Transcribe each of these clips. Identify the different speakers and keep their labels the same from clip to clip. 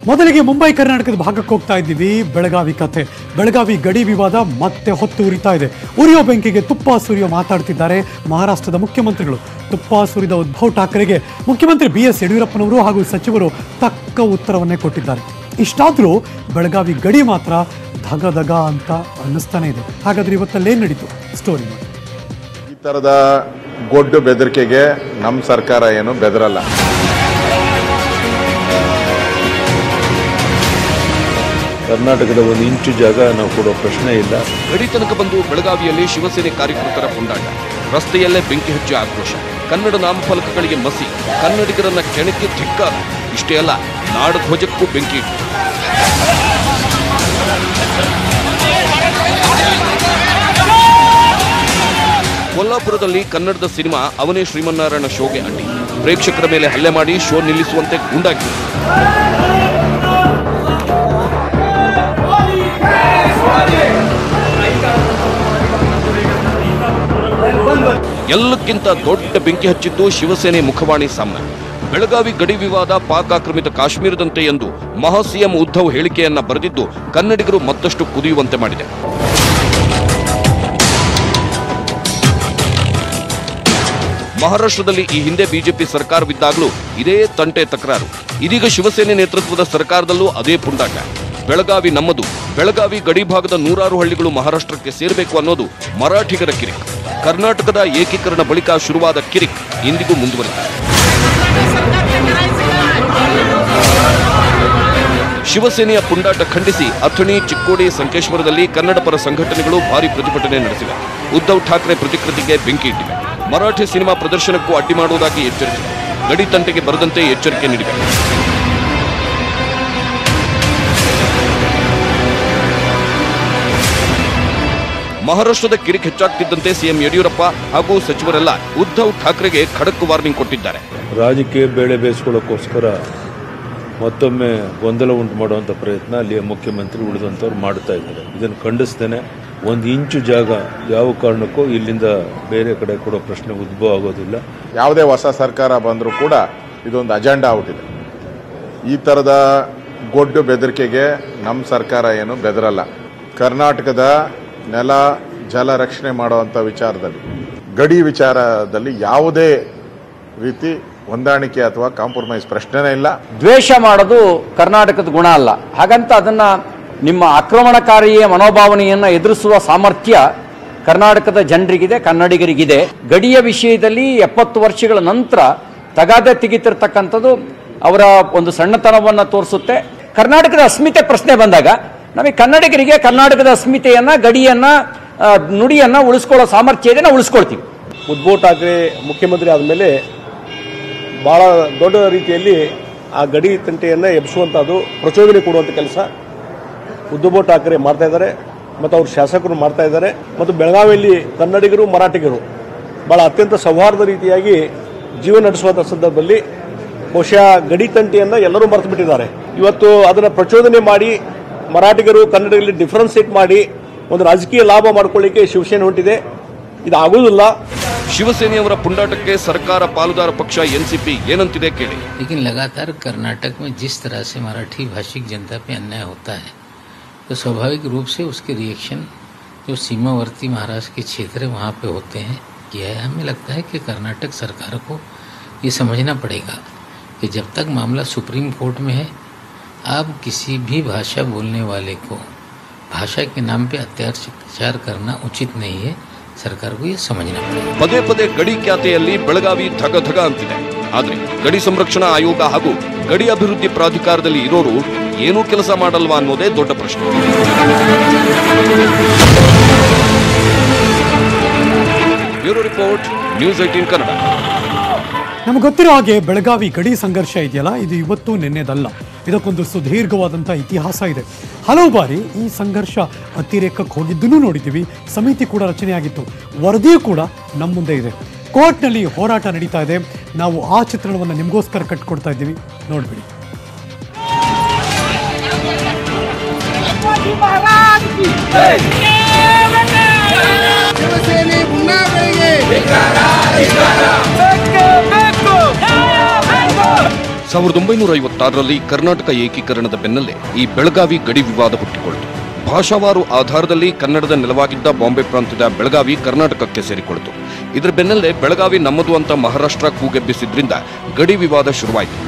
Speaker 1: ಮೊದಲಿಗೆ ಮುಂಬೈ ಕರ್ನಾಟಕದ ಭಾಗಕ್ಕೆ ಹೋಗ್ತಾ ಇದ್ದೀವಿ ಬೆಳಗಾವಿ ಕಥೆ ಬೆಳಗಾವಿ ಗಡಿ ವಿವಾದ ಮತ್ತೆ ಹೊತ್ತು ಉರಿತಾ ಇದೆ ಉರಿಯೋ ಬೆಂಕಿಗೆ ತುಪ್ಪ ಸುರಿಯೋ ಮಾತಾಡ್ತಿದ್ದಾರೆ ಮಹಾರಾಷ್ಟ್ರದ ಮುಖ್ಯಮಂತ್ರಿಗಳು ತುಪ್ಪ ಸುರಿದ ಉದ್ಧವ್ ಠಾಕ್ರೆಗೆ ಮುಖ್ಯಮಂತ್ರಿ ಬಿ ಎಸ್ ಯಡಿಯೂರಪ್ಪನವರು ಹಾಗೂ ಸಚಿವರು ತಕ್ಕ ಉತ್ತರವನ್ನೇ ಕೊಟ್ಟಿದ್ದಾರೆ ಇಷ್ಟಾದರೂ ಬೆಳಗಾವಿ ಗಡಿ ಮಾತ್ರ ಧಗ ಧಗ ಅಂತ ಅನ್ನಿಸ್ತಾನೆ ಇದೆ ಹಾಗಾದ್ರೆ ಇವತ್ತಲ್ಲೇನು ನಡೀತು ಸ್ಟೋರಿ ನೋಡಿ
Speaker 2: ಈ ಥರದ ಗೊಡ್ಡು ಬೆದರಿಕೆಗೆ ನಮ್ಮ ಸರ್ಕಾರ ಏನು ಬೆದರಲ್ಲ
Speaker 3: ಕರ್ನಾಟಕದ ಒಂದು ಇಂಚು ಜಾಗ ನಾವು ಕೊಡೋ ಪ್ರಶ್ನೆ ಇಲ್ಲ
Speaker 4: ಗಡಿ ತನಕ ಬಂದು ಬೆಳಗಾವಿಯಲ್ಲಿ ಶಿವಸೇನೆ ಕಾರ್ಯಕರ್ತರ ಪುಂಡಾಟ ರಸ್ತೆಯಲ್ಲೇ ಬೆಂಕಿ ಹಚ್ಚಿ ಆಕ್ರೋಶ ಕನ್ನಡ ನಾಮಫಲಕಗಳಿಗೆ ಮಸಿ ಕನ್ನಡಿಗರನ್ನ ಕೆಣಕಿ ಧಿಕ್ಕಾರ ಇಷ್ಟೇ ಅಲ್ಲ ನಾಡಧ್ವಜಕ್ಕೂ ಬೆಂಕಿ ಇಟ್ಟು ಕೊಲ್ಲಾಪುರದಲ್ಲಿ ಕನ್ನಡದ ಸಿನಿಮಾ ಅವನೇ ಶ್ರೀಮನ್ನಾರಾಯಣ ಶೋಗೆ ಅಡ್ಡಿ ಪ್ರೇಕ್ಷಕರ ಮೇಲೆ ಹಲ್ಲೆ ಮಾಡಿ ಶೋ ನಿಲ್ಲಿಸುವಂತೆ ಗುಂಡಾಗಿ ಎಲ್ಲಕ್ಕಿಂತ ದೊಡ್ಡ ಬೆಂಕಿ ಹಚ್ಚಿದ್ದು ಶಿವಸೇನೆ ಮುಖವಾಣಿ ಸಾಮ್ನ ಬೆಳಗಾವಿ ಗಡಿ ವಿವಾದ ಪಾಕ್ ಆಕ್ರಮಿತ ಕಾಶ್ಮೀರದಂತೆ ಎಂದು ಮಹಾ ಸಿಎಂ ಉದ್ಧವ್ ಹೇಳಿಕೆಯನ್ನ ಬರೆದಿದ್ದು ಕನ್ನಡಿಗರು ಮತ್ತಷ್ಟು ಕುದಿಯುವಂತೆ ಮಾಡಿದೆ ಮಹಾರಾಷ್ಟ್ರದಲ್ಲಿ ಈ ಹಿಂದೆ ಬಿಜೆಪಿ ಸರ್ಕಾರವಿದ್ದಾಗಲೂ ಇದೇ ತಂಟೆ ತಕರಾರು ಇದೀಗ ಶಿವಸೇನೆ ನೇತೃತ್ವದ ಸರ್ಕಾರದಲ್ಲೂ ಅದೇ ಪುಂಡಾಟ ಬೆಳಗಾವಿ ನಮ್ಮದು ಬೆಳಗಾವಿ ಗಡಿ ಭಾಗದ ನೂರಾರು ಹಳ್ಳಿಗಳು ಮಹಾರಾಷ್ಟ್ರಕ್ಕೆ ಸೇರಬೇಕು ಅನ್ನೋದು ಮರಾಠಿಗರ ಕಿರಿಕ್ ಕರ್ನಾಟಕದ ಏಕೀಕರಣ ಬಳಿಕ ಶುರುವಾದ ಕಿರಿಕ್ ಇಂದಿಗೂ ಮುಂದುವರಿದಿದೆ ಶಿವಸೇನೆಯ ಪುಂಡಾಟ ಖಂಡಿಸಿ ಅಥಣಿ ಚಿಕ್ಕೋಡಿ ಸಂಕೇಶ್ವರದಲ್ಲಿ ಕನ್ನಡ ಪರ ಸಂಘಟನೆಗಳು ಭಾರಿ ಪ್ರತಿಭಟನೆ ನಡೆಸಿವೆ ಉದ್ಧವ್ ಠಾಕ್ರೆ ಪ್ರತಿಕೃತಿಗೆ ಬೆಂಕಿ ಇಟ್ಟಿವೆ ಮರಾಠಿ ಸಿನಿಮಾ ಪ್ರದರ್ಶನಕ್ಕೂ ಅಡ್ಡಿ ಮಾಡುವುದಾಗಿ ಎಚ್ಚರಿಸಿವೆ ಗಡಿ ತಂಟೆಗೆ ಬರದಂತೆ ಎಚ್ಚರಿಕೆ ನೀಡಿವೆ ಮಹಾರಾಷ್ಟ್ರದ ಕಿರಿಕ್ ಹೆಚ್ಚಾಗ್ತಿದ್ದಂತೆ ಸಿಎಂ ಯಡಿಯೂರಪ್ಪ ಹಾಗೂ ಸಚಿವರೆಲ್ಲ ಉದ್ಧವ್ ಠಾಕ್ರೆಗೆ ಖಡಕ್ ವಾರ್ನಿಂಗ್ ಕೊಟ್ಟಿದ್ದಾರೆ
Speaker 3: ರಾಜಕೀಯ ಬೇಳೆ ಬೇಯಿಸ್ಕೊಳ್ಳೋಕ್ಕೋಸ್ಕರ ಮತ್ತೊಮ್ಮೆ ಗೊಂದಲ ಉಂಟು ಮಾಡುವಂಥ ಪ್ರಯತ್ನ ಅಲ್ಲಿಯ ಮುಖ್ಯಮಂತ್ರಿ ಉಳಿದಂಥವ್ರು ಮಾಡ್ತಾ ಇದ್ದಾರೆ ಇದನ್ನು ಖಂಡಿಸ್ತೇನೆ ಒಂದು ಇಂಚು ಜಾಗ ಯಾವ ಕಾರಣಕ್ಕೂ ಇಲ್ಲಿಂದ ಬೇರೆ ಕಡೆ ಕೊಡೋ ಪ್ರಶ್ನೆ ಉದ್ಭವ ಆಗೋದಿಲ್ಲ
Speaker 2: ಯಾವುದೇ ಹೊಸ ಸರ್ಕಾರ ಬಂದರೂ ಕೂಡ ಇದೊಂದು ಅಜೆಂಡಾ ಔಟಿದೆ ಈ ಥರದ ಗೊಡ್ಡು ಬೆದರಿಕೆಗೆ ನಮ್ಮ ಸರ್ಕಾರ ಏನು ಬೆದರಲ್ಲ ಕರ್ನಾಟಕದ ನೆಲ ಜಲ ರಕ್ಷಣೆ ಮಾಡುವಂಥ ವಿಚಾರದಲ್ಲಿ ಗಡಿ ವಿಚಾರದಲ್ಲಿ ಯಾವುದೇ ರೀತಿ ಹೊಂದಾಣಿಕೆ ಅಥವಾ ಕಾಂಪ್ರಮೈಸ್ ಪ್ರಶ್ನೆನೇ ಇಲ್ಲ
Speaker 5: ದ್ವೇಷ ಮಾಡೋದು ಕರ್ನಾಟಕದ ಗುಣ ಅಲ್ಲ ಹಾಗಂತ ಅದನ್ನ ನಿಮ್ಮ ಆಕ್ರಮಣಕಾರಿಯ ಮನೋಭಾವನೆಯನ್ನ ಎದುರಿಸುವ ಸಾಮರ್ಥ್ಯ ಕರ್ನಾಟಕದ ಜನರಿಗಿದೆ ಕನ್ನಡಿಗರಿಗಿದೆ ಗಡಿಯ ವಿಷಯದಲ್ಲಿ ಎಪ್ಪತ್ತು ವರ್ಷಗಳ ನಂತರ ತಗಾದೆ ತೆಗಿತಿರ್ತಕ್ಕಂಥದ್ದು ಅವರ ಒಂದು ಸಣ್ಣತನವನ್ನು ತೋರಿಸುತ್ತೆ ಕರ್ನಾಟಕದ ಅಸ್ಮಿತೆ ಪ್ರಶ್ನೆ ಬಂದಾಗ ನಮಗೆ ಕನ್ನಡಿಗರಿಗೆ ಕರ್ನಾಟಕದ ಅಸ್ಮಿತೆಯನ್ನ ಗಡಿಯನ್ನ ಆ, ನುಡಿಯನ್ನ ಉಳಿಸ್ಕೊಳ್ಳೋ ಸಾಮರ್ಥ್ಯ ಇದೆ ನಾವು ಉಳಿಸ್ಕೊಳ್ತೀವಿ
Speaker 6: ಉದ್ಭವ್ ಠಾಕ್ರೆ ಮುಖ್ಯಮಂತ್ರಿ ಆದಮೇಲೆ ಭಾಳ ದೊಡ್ಡ ರೀತಿಯಲ್ಲಿ ಆ ಗಡಿ ತಂಟೆಯನ್ನು ಎಬ್ಬಿಸುವಂಥದ್ದು ಪ್ರಚೋದನೆ ಕೊಡುವಂಥ ಕೆಲಸ ಉದ್ಧವ್ ಠಾಕ್ರೆ ಮಾಡ್ತಾ ಇದ್ದಾರೆ ಮತ್ತು ಅವ್ರ ಶಾಸಕರು ಮಾಡ್ತಾ ಇದ್ದಾರೆ ಮತ್ತು ಬೆಳಗಾವಿಯಲ್ಲಿ ಕನ್ನಡಿಗರು ಮರಾಠಿಗರು ಭಾಳ ಅತ್ಯಂತ ಸೌಹಾರ್ದ ರೀತಿಯಾಗಿ ಜೀವನ ನಡೆಸುವಂಥ ಸಂದರ್ಭದಲ್ಲಿ ಬಹುಶಃ ಗಡಿ ತಂಟೆಯನ್ನು ಎಲ್ಲರೂ ಮರೆತು ಬಿಟ್ಟಿದ್ದಾರೆ ಇವತ್ತು ಅದನ್ನು ಪ್ರಚೋದನೆ ಮಾಡಿ ಮರಾಠಿಗರು ಕನ್ನಡಿಗರಲ್ಲಿ ಡಿಫ್ರೆನ್ಸಿಯೇಟ್ ಮಾಡಿ ಒಂದು ರಾಜಕೀಯ ಲಾಭ ಮಾಡ್ಕೊಳ್ಳಿಕ್ಕೆ ಶಿವಸೇನೆ ಹೊಂಟಿದೆ ಇದು ಆಗೋದಿಲ್ಲ
Speaker 4: ಶಿವಸೇನೆಯವರ ಪುಂಡಾಟಕ್ಕೆ ಸರ್ಕಾರ ಪಾಲುದಾರ ಪಕ್ಷ ಎನ್ಸಿಪಿ ಏನಂತಿದೆ ಕೇಳಿ
Speaker 7: लेकिन लगातार कर्नाटक में जिस तरह से मराठी भाषिक जनता पे अन्याय होता है तो स्वाभाविक रूप से उसके रिएक्शन जो सीमावर्ती महाराष्ट्र के क्षेत्र है वहाँ पे होते हैं किया है हमें लगता है कि कर्नाटक सरकार को ये समझना पड़ेगा कि जब तक मामला सुप्रीम कोर्ट में है आप किसी भी भाषा बोलने वाले को भाषा के नाम पे अत्याचार करना उचित नहीं है सरकार को ये समझना पड़ेगा
Speaker 4: ಪದೇ ಪದೇ ಗಡಿ ಖ್ಯಾತೆಯಲ್ಲಿ ಬೆಳಗಾವಿ ಧಗ ಧಗ ಅಂತಿದೆ ಆದ್ರೆ ಗಡಿ ಸಂರಕ್ಷಣಾ ಆಯೋಗ ಹಾಗೂ ಗಡಿ ಅಭಿವೃದ್ಧಿ ಪ್ರಾಧಿಕಾರದಲ್ಲಿ ಇರೋರು ಏನೂ ಕೆಲಸ ಮಾಡಲ್ವಾ ಅನ್ನೋದೇ ದೊಡ್ಡ ಪ್ರಶ್ನೆ bureau report news eighteen Kannada
Speaker 1: ನಮ್ಗೆ ಗೊತ್ತಿರೋ ಹಾಗೆ ಬೆಳಗಾವಿ ಗಡಿ ಸಂಘರ್ಷ ಇದೆಯಲ್ಲ ಇದು ಇವತ್ತು ನಿನ್ನೆದಲ್ಲ ಇದಕ್ಕೊಂದು ಸುದೀರ್ಘವಾದಂಥ ಇತಿಹಾಸ ಇದೆ ಹಲವು ಬಾರಿ ಈ ಸಂಘರ್ಷ ಅತಿರೇಕಕ್ಕೆ ಹೋಗಿದ್ದನ್ನು ನೋಡಿದ್ದೀವಿ ಸಮಿತಿ ಕೂಡ ರಚನೆಯಾಗಿತ್ತು ವರದಿಯೂ ಕೂಡ ನಮ್ಮ ಮುಂದೆ ಇದೆ ಕೋರ್ಟ್ನಲ್ಲಿ ಹೋರಾಟ ನಡೀತಾ ಇದೆ ನಾವು ಆ ಚಿತ್ರಣವನ್ನು ನಿಮಗೋಸ್ಕರ ಕಟ್ಕೊಡ್ತಾ ಇದ್ದೀವಿ ನೋಡ್ಬಿಡಿ
Speaker 4: ಸಾವಿರದ ಒಂಬೈನೂರ ಐವತ್ತಾರರಲ್ಲಿ ಕರ್ನಾಟಕ ಏಕೀಕರಣದ ಬೆನ್ನಲ್ಲೇ ಈ ಬೆಳಗಾವಿ ಗಡಿ ವಿವಾದ ಹುಟ್ಟಿಕೊಂಡಿತು ಭಾಷಾವಾರು ಆಧಾರದಲ್ಲಿ ಕನ್ನಡದ ನೆಲವಾಗಿದ್ದ ಬಾಂಬೆ ಪ್ರಾಂತ್ಯದ ಬೆಳಗಾವಿ ಕರ್ನಾಟಕಕ್ಕೆ ಸೇರಿಕೊಂಡಿತು ಇದರ ಬೆನ್ನಲ್ಲೇ ಬೆಳಗಾವಿ ನಮ್ಮದು ಅಂತ ಮಹಾರಾಷ್ಟ್ರ ಕೂಗೆಬ್ಬಿಸಿದ್ರಿಂದ ಗಡಿ ವಿವಾದ ಶುರುವಾಯಿತು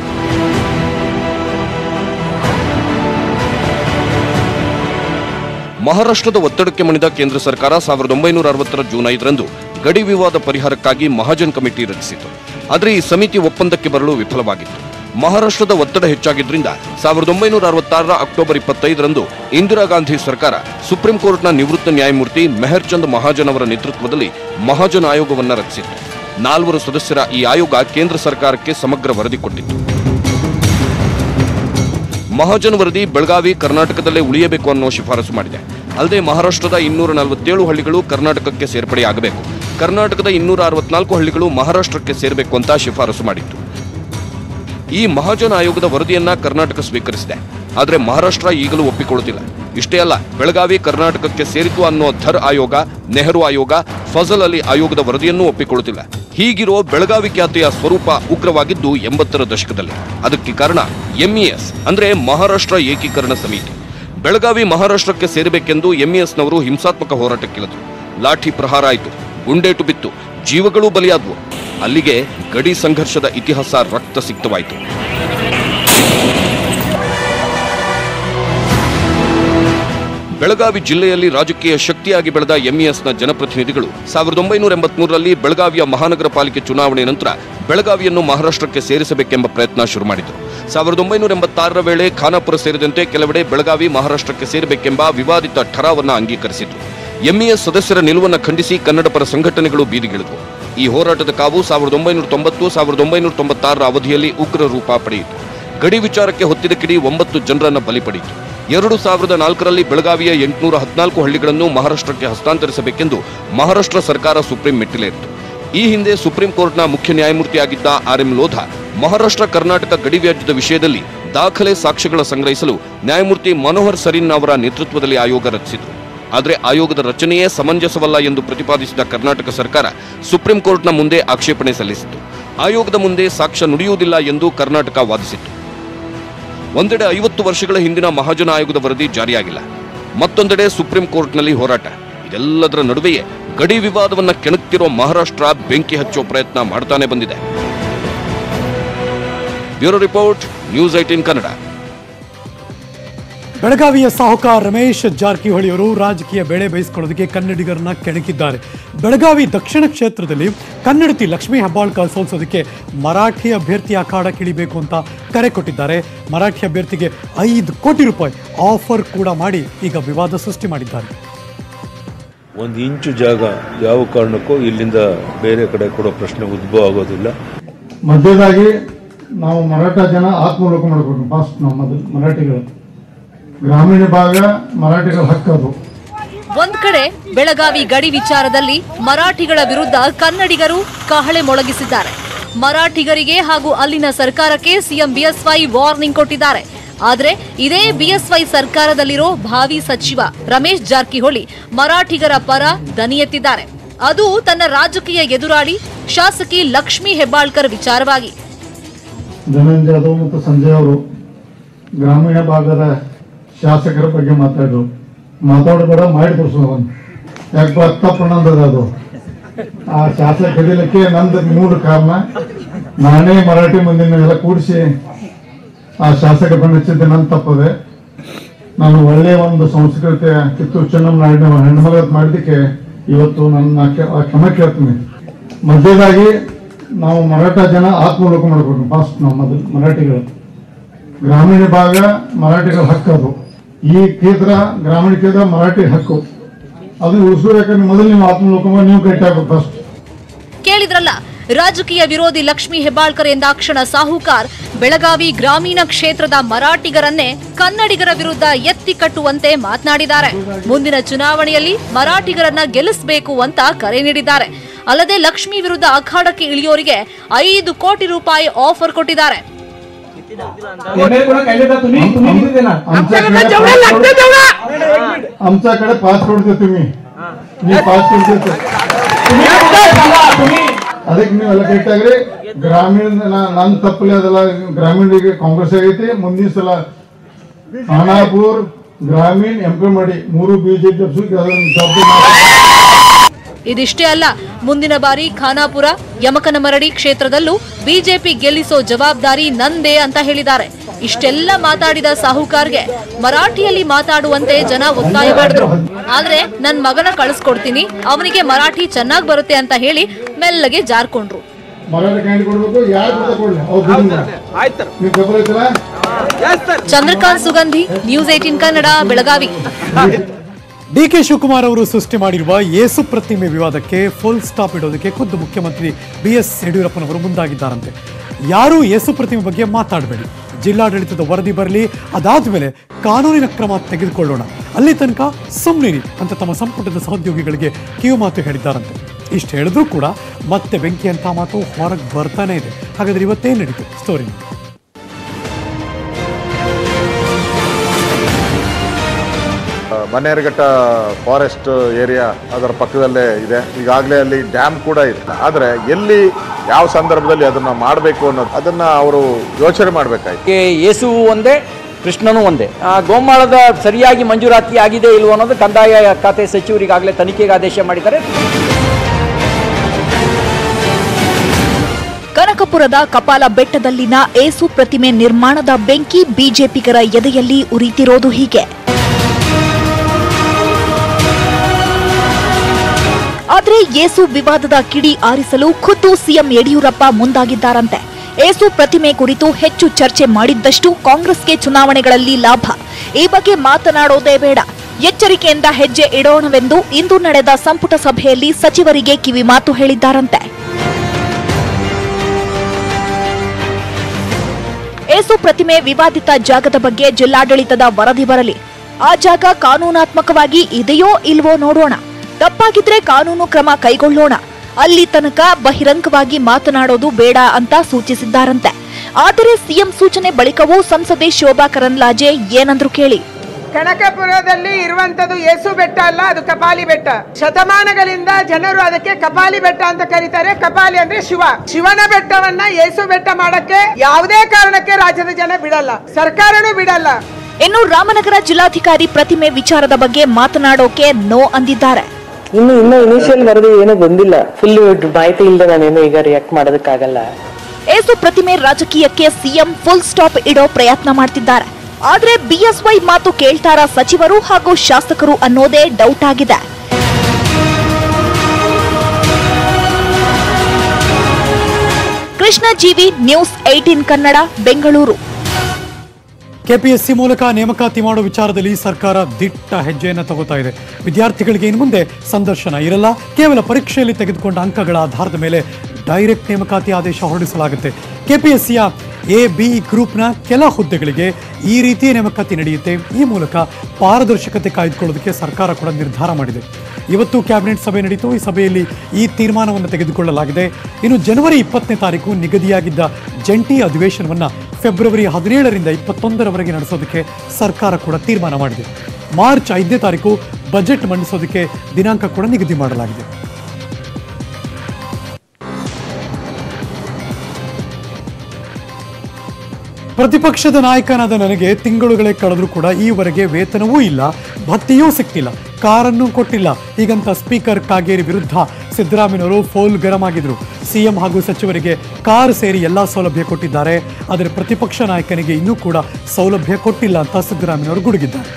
Speaker 4: ಮಹಾರಾಷ್ಟ್ರದ ಒತ್ತಡಕ್ಕೆ ಮಣಿದ ಕೇಂದ್ರ ಸರ್ಕಾರ ಸಾವಿರದ ಒಂಬೈನೂರ ಅರವತ್ತರ ಜೂನ್ ಐದರಂದು ಗಡಿ ವಿವಾದ ಪರಿಹಾರಕ್ಕಾಗಿ ಮಹಾಜನ್ ಕಮಿಟಿ ರಚಿಸಿತು ಆದರೆ ಈ ಸಮಿತಿ ಒಪ್ಪಂದಕ್ಕೆ ಬರಲು ವಿಫಲವಾಗಿತ್ತು ಮಹಾರಾಷ್ಟ್ರದ ಒತ್ತಡ ಹೆಚ್ಚಾಗಿದ್ದರಿಂದ ಸಾವಿರದ ಒಂಬೈನೂರ ಅರವತ್ತಾರರ ಅಕ್ಟೋಬರ್ ಇಪ್ಪತ್ತೈದರಂದು ಇಂದಿರಾ ಗಾಂಧಿ ಸರ್ಕಾರ ಸುಪ್ರೀಂ ಕೋರ್ಟ್ನ ನಿವೃತ್ತ ನ್ಯಾಯಮೂರ್ತಿ ಮೆಹರ್ ಚಂದ್ ಮಹಾಜನ್ ಅವರ ನೇತೃತ್ವದಲ್ಲಿ ಮಹಾಜನ್ ಆಯೋಗವನ್ನ ರಚಿಸಿತ್ತು ನಾಲ್ವರು ಸದಸ್ಯರ ಈ ಆಯೋಗ ಕೇಂದ್ರ ಸರ್ಕಾರಕ್ಕೆ ಸಮಗ್ರ ವರದಿ ಕೊಟ್ಟಿತ್ತು ಮಹಾಜನ್ ವರದಿ ಬೆಳಗಾವಿ ಕರ್ನಾಟಕದಲ್ಲೇ ಉಳಿಯಬೇಕು ಅನ್ನೋ ಶಿಫಾರಸು ಮಾಡಿದೆ ಅಲ್ಲದೆ ಮಹಾರಾಷ್ಟ್ರದ ಇನ್ನೂರ ನಲವತ್ತೇಳು ಹಳ್ಳಿಗಳು ಕರ್ನಾಟಕಕ್ಕೆ ಸೇರ್ಪಡೆಯಾಗಬೇಕು ಕರ್ನಾಟಕದ ಇನ್ನೂರ ಅರವತ್ನಾಲ್ಕು ಹಳ್ಳಿಗಳು ಮಹಾರಾಷ್ಟ್ರಕ್ಕೆ ಸೇರಬೇಕು ಅಂತ ಶಿಫಾರಸು ಮಾಡಿತ್ತು ಈ ಮಹಾಜನ್ ಆಯೋಗದ ವರದಿಯನ್ನ ಕರ್ನಾಟಕ ಸ್ವೀಕರಿಸಿದೆ ಆದರೆ ಮಹಾರಾಷ್ಟ್ರ ಈಗಲೂ ಒಪ್ಪಿಕೊಳ್ಳುತ್ತಿಲ್ಲ ಇಷ್ಟೇ ಅಲ್ಲ ಬೆಳಗಾವಿ ಕರ್ನಾಟಕಕ್ಕೆ ಸೇರಿತು ಅನ್ನೋ ಧರ್ ಆಯೋಗ ನೆಹರು ಆಯೋಗ ಫಜಲ್ ಅಲಿ ಆಯೋಗದ ವರದಿಯನ್ನೂ ಒಪ್ಪಿಕೊಳ್ಳುತ್ತಿಲ್ಲ ಹೀಗಿರೋ ಬೆಳಗಾವಿ ಖ್ಯಾತಿಯ ಸ್ವರೂಪ ಉಗ್ರವಾಗಿದ್ದು ಎಂಬತ್ತರ ದಶಕದಲ್ಲಿ ಅದಕ್ಕೆ ಕಾರಣ ಎಂಇಎಸ್ ಅಂದ್ರೆ ಮಹಾರಾಷ್ಟ್ರ ಏಕೀಕರಣ ಸಮಿತಿ ಬೆಳಗಾವಿ ಮಹಾರಾಷ್ಟ್ರಕ್ಕೆ ಸೇರಬೇಕೆಂದು ಎಂಇಎಸ್ನವರು ಹಿಂಸಾತ್ಮಕ ಹೋರಾಟಕ್ಕಿಳಿದ್ರು ಲಾಠಿ ಪ್ರಹಾರ ಆಯಿತು ಗುಂಡೇಟು ಬಿತ್ತು ಜೀವಗಳೂ ಬಲಿಯಾದವು ಅಲ್ಲಿಗೆ ಗಡಿ ಸಂಘರ್ಷದ ಇತಿಹಾಸ ರಕ್ತಸಿಕ್ತವಾಯಿತು ಬೆಳಗಾವಿ ಜಿಲ್ಲೆಯಲ್ಲಿ ರಾಜಕೀಯ ಶಕ್ತಿಯಾಗಿ ಬೆಳೆದ ಎಂಇಎಸ್ನ ಜನಪ್ರತಿನಿಧಿಗಳು ಸಾವಿರದ ಒಂಬೈನೂರ ಎಂಬತ್ಮೂರರಲ್ಲಿ ಬೆಳಗಾವಿಯ ಮಹಾನಗರ ಪಾಲಿಕೆ ಚುನಾವಣೆ ನಂತರ ಬೆಳಗಾವಿಯನ್ನು ಮಹಾರಾಷ್ಟ್ರಕ್ಕೆ ಸೇರಿಸಬೇಕೆಂಬ ಪ್ರಯತ್ನ ಶುರು ಮಾಡಿದರು ಸಾವಿರದ ಒಂಬೈನೂರ ಎಂಬತ್ತಾರರ ವೇಳೆ ಖಾನಾಪುರ ಸೇರಿದಂತೆ ಕೆಲವೆಡೆ ಬೆಳಗಾವಿ ಮಹಾರಾಷ್ಟ್ರಕ್ಕೆ ಸೇರಬೇಕೆಂಬ ವಿವಾದಿತ ಠರಾವನ್ನ ಅಂಗೀಕರಿಸಿತು ಎಂಇಎಸ್ ಸದಸ್ಯರ ನಿಲುವನ್ನು ಖಂಡಿಸಿ ಕನ್ನಡ ಪರ ಸಂಘಟನೆಗಳು ಬೀದಿಗಿಳಿದವು ಈ ಹೋರಾಟದ ಕಾವು ಸಾವಿರದ ಒಂಬೈನೂರ ತೊಂಬತ್ತು ಸಾವಿರದ ಒಂಬೈನೂರ ತೊಂಬತ್ತಾರರ ಅವಧಿಯಲ್ಲಿ ಉಗ್ರ ರೂಪ ಪಡೆಯಿತು ಗಡಿ ವಿಚಾರಕ್ಕೆ ಹೊತ್ತಿದ ಕಿಡಿ ಒಂಬತ್ತು ಜನರನ್ನ ಬಲಿ ಪಡೆಯಿತು ಎರಡು ಸಾವಿರದ ನಾಲ್ಕರಲ್ಲಿ ಬೆಳಗಾವಿಯ ಎಂಟುನೂರ ಹದಿನಾಲ್ಕು ಹಳ್ಳಿಗಳನ್ನು ಮಹಾರಾಷ್ಟ್ರಕ್ಕೆ ಹಸ್ತಾಂತರಿಸಬೇಕೆಂದು ಮಹಾರಾಷ್ಟ್ರ ಸರ್ಕಾರ ಸುಪ್ರೀಂ ಮೆಟ್ಟಿಲೇರಿತು ಈ ಹಿಂದೆ ಸುಪ್ರೀಂ ಕೋರ್ಟ್ನ ಮುಖ್ಯ ನ್ಯಾಯಮೂರ್ತಿಯಾಗಿದ್ದ ಆರ್ ಎಂ ಲೋಧಾ ಮಹಾರಾಷ್ಟ್ರ ಕರ್ನಾಟಕ ಗಡಿ ವ್ಯಾಜ್ಯದ ವಿಷಯದಲ್ಲಿ ದಾಖಲೆ ಸಾಕ್ಷ್ಯಗಳ ಸಂಗ್ರಹಿಸಲು ನ್ಯಾಯಮೂರ್ತಿ ಮನೋಹರ್ ಸರಿನ್ ಅವರ ನೇತೃತ್ವದಲ್ಲಿ ಆಯೋಗ ರಚಿಸಿದರು ಆದರೆ ಆಯೋಗದ ರಚನೆಯೇ ಸಮಂಜಸವಲ್ಲ ಎಂದು ಪ್ರತಿಪಾದಿಸಿದ ಕರ್ನಾಟಕ ಸರ್ಕಾರ ಸುಪ್ರೀಂ ಕೋರ್ಟ್ನ ಮುಂದೆ ಆಕ್ಷೇಪಣೆ ಸಲ್ಲಿಸಿತು ಆಯೋಗದ ಮುಂದೆ ಸಾಕ್ಷ್ಯ ನುಡಿಯುವುದಿಲ್ಲ ಎಂದು ಕರ್ನಾಟಕ ವಾದಿಸಿತ್ತು ಒಂದೆಡೆ ಐವತ್ತು ವರ್ಷಗಳ ಹಿಂದಿನ ಮಹಾಜನ ಆಯೋಗದ ವರದಿ ಜಾರಿಯಾಗಿಲ್ಲ ಮತ್ತೊಂದೆಡೆ ಸುಪ್ರೀಂ ಕೋರ್ಟ್ನಲ್ಲಿ ಹೋರಾಟ ಇದೆಲ್ಲದರ ನಡುವೆಯೇ ಗಡಿ ವಿವಾದವನ್ನ ಕೆಣಕ್ತಿರೋ ಮಹಾರಾಷ್ಟ್ರ ಬೆಂಕಿ ಹಚ್ಚೋ ಪ್ರಯತ್ನ ಮಾಡ್ತಾನೆ ಬಂದಿದೆ bureau report news eighteen Kannada
Speaker 1: ಬೆಳಗಾವಿಯ ಸಾಹುಕಾರ ರಮೇಶ್ ಜಾರಕಿಹೊಳಿ ಅವರು ರಾಜಕೀಯ ಬೆಳೆ ಬೇಯಿಸಿಕೊಳ್ಳೋದಕ್ಕೆ ಕನ್ನಡಿಗರನ್ನ ಕೆಣಕಿದ್ದಾರೆ ಬೆಳಗಾವಿ ದಕ್ಷಿಣ ಕ್ಷೇತ್ರದಲ್ಲಿ ಕನ್ನಡತಿ ಲಕ್ಷ್ಮೀ ಹೆಬ್ಬಾಳ್ಕರ್ ಸೋಲಿಸೋದಕ್ಕೆ ಮರಾಠಿ ಅಭ್ಯರ್ಥಿ ಅಖಾಡಕ್ಕಿಳಿಬೇಕು ಅಂತ ಕರೆ ಕೊಟ್ಟಿದ್ದಾರೆ ಮರಾಠಿ ಅಭ್ಯರ್ಥಿಗೆ ಐದು ಕೋಟಿ ರೂಪಾಯಿ ಆಫರ್ ಕೂಡ ಮಾಡಿ ಈಗ ವಿವಾದ ಸೃಷ್ಟಿ ಮಾಡಿದ್ದಾರೆ
Speaker 3: ಒಂದು ಇಂಚು ಜಾಗ ಯಾವ ಕಾರಣಕ್ಕೂ ಇಲ್ಲಿಂದ ಬೇರೆ ಕಡೆ ಕೊಡೋ ಪ್ರಶ್ನೆ ಉದ್ಭವ ಆಗೋದಿಲ್ಲ
Speaker 8: ಮಧ್ಯದಾಗಿ ನಾವು ಮರಾಠ ಜನ ಆತ್ಮಲೋಕ ಮಾಡಬೇಕು ಫಸ್ಟ್ ನಾವು ಮೊದಲು ಮರಾಠಿಗಳು ಗ್ರಾಮೀಣ ಭಾಗ ಮರಾಠಿಗಳ ಹಕ್ಕದು
Speaker 9: ಒಂದ್ ಕಡೆ ಬೆಳಗಾವಿ ಗಡಿ ವಿಚಾರದಲ್ಲಿ ಮರಾಠಿಗಳ ವಿರುದ್ಧ ಕನ್ನಡಿಗರು ಕಹಳೆ ಮೊಳಗಿಸಿದ್ದಾರೆ ಮರಾಠಿಗರಿಗೆ ಹಾಗೂ ಅಲ್ಲಿನ ಸರ್ಕಾರಕ್ಕೆ ಸಿಎಂ ಬಿಎಸ್ವೈ ವಾರ್ನಿಂಗ್ ಕೊಟ್ಟಿದ್ದಾರೆ ಆದ್ರೆ ಇದೇ ಬಿಎಸ್ವೈ ಸರ್ಕಾರದಲ್ಲಿರೋ ಭಾವಿ ಸಚಿವ ರಮೇಶ್ ಜಾರಕಿಹೊಳಿ ಮರಾಠಿಗರ ಪರ ದನಿ ಎತ್ತಿದ್ದಾರೆ ಅದು ತನ್ನ ರಾಜಕೀಯ ಎದುರಾಳಿ ಶಾಸಕಿ ಲಕ್ಷ್ಮೀ ಹೆಬ್ಬಾಳ್ಕರ್ ವಿಚಾರವಾಗಿ
Speaker 8: ಧನಂಜಯ ಯಾದವ್ ಮತ್ತು ಸಂಜಯ್ ಅವರು ಗ್ರಾಮೀಣ ಭಾಗದ ಶಾಸಕರ ಬಗ್ಗೆ ಮಾತಾಡಿದ್ರು ಮಾತಾಡಬೇಡ ಮಾಡಿ ತೋರಿಸೋದು ಯಾಕಪ್ಪ ತಪ್ಪು ನಂದದ ಅದು ಆ ಶಾಸಕ ಹಿಡಿಲಿಕ್ಕೆ ನಂದು ಮೂರು ಕಾರಣ ನಾನೇ ಮರಾಠಿ ಮಂದಿನ ಎಲ್ಲ ಕೂಡಿಸಿ ಆ ಶಾಸಕ ಬಂಧಿಸಿದ್ದೆ ನನ್ನ ತಪ್ಪದೆ ನಾನು ಒಳ್ಳೆಯ ಒಂದು ಸಂಸ್ಕೃತಿಯ ಕಿತ್ತೂರು ಚೆನ್ನಮ್ಮನಾಡಿನ ಹೆಣ್ಮಗಳ ಮಾಡಿದ್ದಕ್ಕೆ ಇವತ್ತು ನನ್ನ ಕೆ- ಆ ಕ್ಷಮೆ ಕೇಳ್ತೀನಿ ಮಧ್ಯದಾಗಿ ನಾವು ಮರಾಠ ಜನ ಆತ್ಮಲೋಕ ಮಾಡಬೇಕು ಫಸ್ಟ್ ನಾವು ಮೊದಲು ಮರಾಠಿಗಳು ಗ್ರಾಮೀಣ ಭಾಗ ಮರಾಠಿಗಳ ಹಕ್ಕದು ಈ ಕ್ಷೇತ್ರ ಗ್ರಾಮೀಣ ಕ್ಷೇತ್ರ ಮರಾಠಿ ಹಕ್ಕು ಅದು ಉಳಿಸ್ಬೇಕಾದ್ರೆ ಮೊದಲು ನೀವು ಆತ್ಮಲೋಕ ಮಾಡಿ ನೀವು ಕಟ್ಟಿ ಹಾಕ್ಬೇಕು ಫಸ್ಟ್
Speaker 9: ಕೇಳಿದ್ರಲ್ಲ ರಾಜಕೀಯ ವಿರೋಧಿ ಲಕ್ಷ್ಮೀ ಹೆಬ್ಬಾಳ್ಕರ್ ಎಂದಾಕ್ಷಣ ಸಾಹುಕಾರ್ ಬೆಳಗಾವಿ ಗ್ರಾಮೀಣ ಕ್ಷೇತ್ರದ ಮರಾಠಿಗರನ್ನೇ ಕನ್ನಡಿಗರ ವಿರುದ್ಧ ಎತ್ತಿ ಕಟ್ಟುವಂತೆ ಮಾತನಾಡಿದ್ದಾರೆ ಮುಂದಿನ ಚುನಾವಣೆಯಲ್ಲಿ ಮರಾಠಿಗರನ್ನ ಗೆಲ್ಲಿಸಬೇಕು ಅಂತ ಕರೆ ನೀಡಿದ್ದಾರೆ ಅಲ್ಲದೆ ಲಕ್ಷ್ಮಿ ವಿರುದ್ಧ ಅಖಾಡಕ್ಕೆ ಇಳಿಯೋರಿಗೆ ಐದು ಕೋಟಿ ರೂಪಾಯಿ ಆಫರ್ ಕೊಟ್ಟಿದ್ದಾರೆ
Speaker 8: आमच्याकडे पासपोर्ट दे तुम्ही मी पासपोर्ट देतो ಅದಕ್ಕೆ ನೀವೆಲ್ಲ ಕರೆಕ್ಟಾಗ್ರಿ ಗ್ರಾಮೀಣ ನಾ- ನನ್ ತಪ್ಪಲೆ ಅದೆಲ್ಲ ಗ್ರಾಮೀಣರಿಗೆ ಕಾಂಗ್ರೆಸ್ ಆಗೈತಿ ಮುಂದಿನ ಸಲ ಖಾನಾಪುರ್ ಗ್ರಾಮೀಣ್ ಎಂ ಪಿ ಮಾಡಿ ಮೂರು ಬಿಜೆಪಿ
Speaker 9: ಇದಿಷ್ಟೇ ಅಲ್ಲ ಮುಂದಿನ ಬಾರಿ ಖಾನಾಪುರ ಯಮಕನಮರಡಿ ಕ್ಷೇತ್ರದಲ್ಲೂ ಬಿಜೆಪಿ ಗೆಲ್ಲಿಸೋ ಜವಾಬ್ದಾರಿ ನಂದೇ ಅಂತ ಹೇಳಿದ್ದಾರೆ ಇಷ್ಟೆಲ್ಲ ಮಾತಾಡಿದ ಸಾಹುಕಾರ್ಗೆ ಮರಾಠಿಯಲ್ಲಿ ಮಾತಾಡುವಂತೆ ಜನ ಒತ್ತಾಯ ಮಾಡಿದ್ರು ಆದ್ರೆ ನನ್ ಮಗನ ಕಳಿಸ್ಕೊಡ್ತೀನಿ ಅವನಿಗೆ ಮರಾಠಿ ಚೆನ್ನಾಗ್ ಬರುತ್ತೆ ಅಂತ ಹೇಳಿ ಮೆಲ್ಲಗೆ ಜಾರ್ಕೊಂಡ್ರು
Speaker 8: ಮರಾಠಿ ಕ್ಯಾಂಡಿ ಕೊಡ್ಬೇಕು ಯಾರು ಕೊಡ್ಲಿ ಅವ್ರು ನೀವು ಕಬ್ಬಲ್ ಐತಲ್ಲ
Speaker 9: Chandrakant Sugandhi news eighteen Kannada Belagavi
Speaker 1: D K Shivakumar ಅವರು ಸೃಷ್ಟಿ ಮಾಡಿರುವ ಏಸು ಪ್ರತಿಮೆ ವಿವಾದಕ್ಕೆ ಫುಲ್ ಸ್ಟಾಪ್ ಇಡೋದಕ್ಕೆ ಖುದ್ದು ಮುಖ್ಯಮಂತ್ರಿ ಬಿ ಎಸ್ ಯಡಿಯೂರಪ್ಪನವರು ಮುಂದಾಗಿದ್ದಾರಂತೆ ಯಾರೂ ಏಸು ಪ್ರತಿಮೆ ಬಗ್ಗೆ ಮಾತಾಡಬೇಡಿ ಜಿಲ್ಲಾಡಳಿತದ ವರದಿ ಬರಲಿ ಅದಾದ್ಮೇಲೆ ಕಾನೂನಿನ ಕ್ರಮ ತೆಗೆದುಕೊಳ್ಳೋಣ ಅಲ್ಲಿ ತನಕ ಸುಮ್ಮನಿರಿ ಅಂತ ತಮ್ಮ ಸಂಪುಟದ ಸಹೋದ್ಯೋಗಿಗಳಿಗೆ ಕಿವಿ ಮಾತು ಹೇಳಿದ್ದಾರಂತೆ ಇಷ್ಟು ಹೇಳಿದ್ರೂ ಕೂಡ ಮತ್ತೆ ಬೆಂಕಿ ಅಂತ ಮಾತು ಹೊರಗೆ ಬರ್ತಾನೆ ಇದೆ ಹಾಗಾದ್ರೆ ಇವತ್ತೇನು ನಡೀತು ಸ್ಟೋರಿ
Speaker 2: ಮನ್ನೇರಘಟ್ಟ ಫಾರೆಸ್ಟ್ ಏರಿಯಾ ಅದರ ಪಕ್ಕದಲ್ಲೇ ಇದೆ ಈಗಾಗಲೇ ಅಲ್ಲಿ ಡ್ಯಾಮ್ ಕೂಡ ಇದೆ ಆದರೆ ಎಲ್ಲಿ ಯಾವ ಸಂದರ್ಭದಲ್ಲಿ ಅದನ್ನ ಮಾಡಬೇಕು ಅನ್ನೋದು ಅದನ್ನ ಅವರು ಯೋಚನೆ ಮಾಡಬೇಕಾಯ್ತು
Speaker 5: ಕೆ ಯೇಸುವು ಒಂದೇ ಕೃಷ್ಣನೂ ಒಂದೇ ಆ ಗೋಮಾಳದ ಸರಿಯಾಗಿ ಮಂಜೂರಾತಿ ಆಗಿದೆ ಇಲ್ವೋ ಅನ್ನೋದು ಕಂದಾಯ ಖಾತೆ ಸಚಿವರಿಗಾಗಲೇ ತನಿಖೆಗೆ ಆದೇಶ ಮಾಡಿದ್ದಾರೆ
Speaker 10: ಕನಕಪುರದ ಕಪಾಲ ಬೆಟ್ಟದಲ್ಲಿನ ಏಸು ಪ್ರತಿಮೆ ನಿರ್ಮಾಣದ ಬೆಂಕಿ ಬಿಜೆಪಿಗರ ಎದೆಯಲ್ಲಿ ಉರಿತಿರೋದು ಹೀಗೆ ಆದ್ರೆ ಏಸು ವಿವಾದದ ಕಿಡಿ ಆರಿಸಲು ಖುದ್ದು ಸಿಎಂ ಯಡಿಯೂರಪ್ಪ ಮುಂದಾಗಿದ್ದಾರಂತೆ ಏಸು ಪ್ರತಿಮೆ ಕುರಿತು ಹೆಚ್ಚು ಚರ್ಚೆ ಮಾಡಿದ್ದಷ್ಟು ಕಾಂಗ್ರೆಸ್ಗೆ ಚುನಾವಣೆಗಳಲ್ಲಿ ಲಾಭ ಈ ಬಗ್ಗೆ ಮಾತನಾಡೋದೇ ಬೇಡ ಎಚ್ಚರಿಕೆಯಿಂದ ಹೆಜ್ಜೆ ಇಡೋಣವೆಂದು ಇಂದು ನಡೆದ ಸಂಪುಟ ಸಭೆಯಲ್ಲಿ ಸಚಿವರಿಗೆ ಕಿವಿಮಾತು ಹೇಳಿದ್ದಾರಂತೆ ಏಸು ಪ್ರತಿಮೆ ವಿವಾದಿತ ಜಾಗದ ಬಗ್ಗೆ ಜಿಲ್ಲಾಡಳಿತದ ವರದಿ ಬರಲಿ ಆ ಜಾಗ ಕಾನೂನಾತ್ಮಕವಾಗಿ ಇದೆಯೋ ಇಲ್ವೋ ನೋಡೋಣ ತಪ್ಪಾಗಿದ್ರೆ ಕಾನೂನು ಕ್ರಮ ಕೈಗೊಳ್ಳೋಣ ಅಲ್ಲಿ ತನಕ ಬಹಿರಂಗವಾಗಿ ಮಾತನಾಡೋದು ಬೇಡ ಅಂತ ಸೂಚಿಸಿದ್ದಾರಂತೆ ಆದರೆ ಸಿಎಂ ಸೂಚನೆ ಬಳಿಕವೂ ಸಂಸದೆ ಶೋಭಾ ಕರಂದ್ಲಾಜೆ ಏನಂದ್ರು ಕೇಳಿ
Speaker 11: ಕನಕಪುರದಲ್ಲಿ ಇರುವಂತದ್ದು ಏಸು ಬೆಟ್ಟ ಅಲ್ಲ ಅದು ಕಪಾಲಿ ಬೆಟ್ಟ ಶತಮಾನಗಳಿಂದ ಜನರು ಅದಕ್ಕೆ ಕಪಾಲಿ ಬೆಟ್ಟ ಅಂತ ಕರೀತಾರೆ ಕಪಾಲಿ ಅಂದ್ರೆ ಶಿವ ಶಿವನ ಬೆಟ್ಟವನ್ನ ಏಸು ಬೆಟ್ಟ ಮಾಡಕ್ಕೆ ಯಾವುದೇ ಕಾರಣಕ್ಕೆ ರಾಜ್ಯದ ಜನ ಬಿಡಲ್ಲ ಸರ್ಕಾರನೂ ಬಿಡಲ್ಲ
Speaker 10: ಇನ್ನು ರಾಮನಗರ ಜಿಲ್ಲಾಧಿಕಾರಿ ಪ್ರತಿಮೆ ವಿಚಾರದ ಬಗ್ಗೆ ಮಾತನಾಡೋಕೆ ನೋ ಅಂದಿದ್ದಾರೆ
Speaker 12: ಇನ್ನು ಇನ್ನು ಇನಿಷಿಯಲ್ ವರದಿ ಏನೂ ಬಂದಿಲ್ಲ ಫುಲ್ ಮಾಹಿತಿ ಇಲ್ಲದೆ ನಾನೇನು ಈಗ ರಿಯಾಕ್ಟ್ ಮಾಡೋದಕ್ಕಾಗಲ್ಲ
Speaker 10: ಏಸು ಪ್ರತಿಮೆ ರಾಜಕೀಯಕ್ಕೆ ಸಿಎಂ ಫುಲ್ ಸ್ಟಾಪ್ ಇಡೋ ಪ್ರಯತ್ನ ಮಾಡ್ತಿದ್ದಾರೆ ಆದ್ರೆ ಬಿಎಸ್ವೈ ಮಾತು ಕೇಳ್ತಾರ ಸಚಿವರು ಹಾಗೂ ಶಾಸಕರು ಅನ್ನೋದೇ ಡೌಟ್ ಆಗಿದೆ Krishna Jeevi news eighteen Kannada Bengaluru
Speaker 1: KPSC ಮೂಲಕ ನೇಮಕಾತಿ ಮಾಡೋ ವಿಚಾರದಲ್ಲಿ ಸರ್ಕಾರ ದಿಟ್ಟ ಹೆಜ್ಜೆಯನ್ನು ತಗೋತಾ ಇದೆ ವಿದ್ಯಾರ್ಥಿಗಳಿಗೆ ಇನ್ನು ಮುಂದೆ ಸಂದರ್ಶನ ಇರಲ್ಲ ಕೇವಲ ಪರೀಕ್ಷೆಯಲ್ಲಿ ತೆಗೆದುಕೊಂಡ ಅಂಕಗಳ ಆಧಾರದ ಮೇಲೆ ಡೈರೆಕ್ಟ್ ನೇಮಕಾತಿ ಆದೇಶ ಹೊರಡಿಸಲಾಗುತ್ತೆ ಕೆಪಿಎಸ್ಸಿಯ ಎ ಬಿ ಗ್ರೂಪ್ನ ಕೆಲ ಹುದ್ದೆಗಳಿಗೆ ಈ ರೀತಿ ನೇಮಕಾತಿ ನಡೆಯುತ್ತೆ ಈ ಮೂಲಕ ಪಾರದರ್ಶಕತೆ ಕಾಯ್ದುಕೊಳ್ಳೋದಕ್ಕೆ ಸರ್ಕಾರ ಕೂಡ ನಿರ್ಧಾರ ಮಾಡಿದೆ ಇವತ್ತು ಕ್ಯಾಬಿನೆಟ್ ಸಭೆ ನಡೀತು ಈ ಸಭೆಯಲ್ಲಿ ಈ ತೀರ್ಮಾನವನ್ನು ತೆಗೆದುಕೊಳ್ಳಲಾಗಿದೆ ಇನ್ನು ಜನವರಿ ಇಪ್ಪತ್ತನೇ ತಾರೀಕು ನಿಗದಿಯಾಗಿದ್ದ ಜಂಟಿ ಅಧಿವೇಶನವನ್ನು ಫೆಬ್ರವರಿ ಹದಿನೇಳರಿಂದ ಇಪ್ಪತ್ತೊಂದರವರೆಗೆ ನಡೆಸೋದಕ್ಕೆ ಸರ್ಕಾರ ಕೂಡ ತೀರ್ಮಾನ ಮಾಡಿದೆ ಮಾರ್ಚ್ ಐದನೇ ತಾರೀಕು ಬಜೆಟ್ ಮಂಡಿಸೋದಕ್ಕೆ ದಿನಾಂಕ ಕೂಡ ನಿಗದಿ ಮಾಡಲಾಗಿದೆ ಪ್ರತಿಪಕ್ಷದ ನಾಯಕನಾದ ನನಗೆ ತಿಂಗಳುಗಳೇ ಕಳೆದರೂ ಕೂಡ ಈವರೆಗೆ ವೇತನವೂ ಇಲ್ಲ ಭತ್ಯೆಯೂ ಸಿಕ್ತಿಲ್ಲ ಕಾರನ್ನು ಕೊಟ್ಟಿಲ್ಲ ಹೀಗಂತ ಸ್ಪೀಕರ್ ಕಾಗೇರಿ ವಿರುದ್ಧ ಸಿದ್ದರಾಮಯ್ಯನವರು ಫೋಲ್ ಗರಂ ಆಗಿದ್ರು ಸಿಎಂ ಹಾಗೂ ಸಚಿವರಿಗೆ ಕಾರ್ ಸೇರಿ ಎಲ್ಲಾ ಸೌಲಭ್ಯ ಕೊಟ್ಟಿದ್ದಾರೆ ಆದರೆ ಪ್ರತಿಪಕ್ಷ ನಾಯಕನಿಗೆ ಇನ್ನೂ ಕೂಡ ಸೌಲಭ್ಯ ಕೊಟ್ಟಿಲ್ಲ ಅಂತ ಸಿದ್ದರಾಮಯ್ಯನವರು ಗುಡುಗಿದ್ದಾರೆ